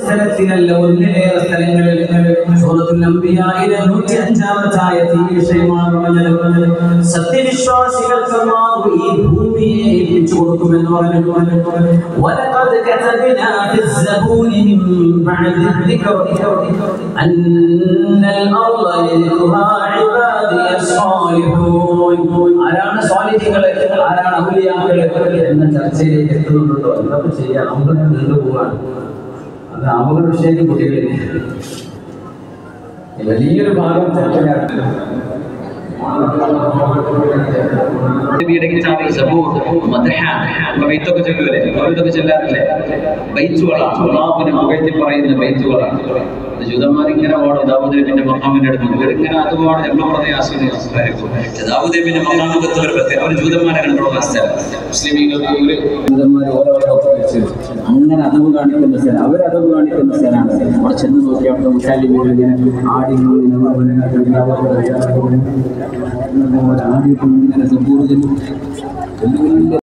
സ്ഥലത്തിലല്ല ഒന്നിലേറെ സ്ഥലങ്ങളിൽ സൂറത്തുൽ അംബിയായിലെ നൂറ്റി അഞ്ചാമത്തെ ആയത്തിൽ ഈ വിഷയമാണ് പറഞ്ഞത് സത്യവിശ്വാസികൾക്ക് അല്ലാഹു ഈ ഭൂമിയെ ഏൽപ്പിച്ചു കൊടുക്കുമെന്ന് പറഞ്ഞു ولقد كتبنا في الزبور من بعد الذكر أن الأرض يرثها عبادي الصالحون ആരാണ് സ്വാലിഹികള് ആരാണ് ഔലിയാക്കള് എന്ന ചർച്ചയിലേക്ക് എത്തുന്നുണ്ടോ എന്തൊക്കെ ചെയ്യാം നമുക്ക് നീണ്ടുപോകാണ് അത് അപകട വിഷയം കുട്ടികളിൽ വലിയൊരു ഭാഗം ചർച്ചയാണ് നബിയുടെ കിതാബിൽ സബൂർ മദ്ഹ അപ്പൊ ബൈത്തൊക്കെ ചൊല്ലൂലേ അവരിതൊക്കെ ചൊല്ലാറില്ലേ ബൈത്തുകളാണ് അള്ളാഹുവിനെ പുകഴ്ത്തി പറയുന്ന ബൈത്തുകളാണ് ഇത് ജൂതന്മാർ ഇങ്ങനെ പാടും ദാവൂദ് നബിന്റെ മക്കാമിന്റെ അടുത്ത് ഇവരിങ്ങനെ അതുപാട് നമ്മൾ പറഞ്ഞ ആസ്വദിക്കും സംസ്കാരിക്കും ദാവൂദ് നബിന്റെ മക്കാമകത്ത് ഒരു പ്രത്യേക അവർ ജൂതന്മാരെ കണ്ടുള്ള സ്ഥലം മുസ്ലിമീങ്ങൾക്ക് ഒരു ദൂതന്മാർ ഓരോരോ വെച്ച് അങ്ങനെ അതവ് കാണിക്കുന്ന സ്ഥലം അവരതവ് കാണിക്കുന്ന സ്ഥലമാണ് അവിടെ ചെന്ന് നോക്കി അവിടെ മുഷാലി ഇങ്ങനെ ആടി ഇങ്ങനെ ആടിയിട്ട് ഇങ്ങനെ സമ്പൂർജ്ജം വലിയ വലിയ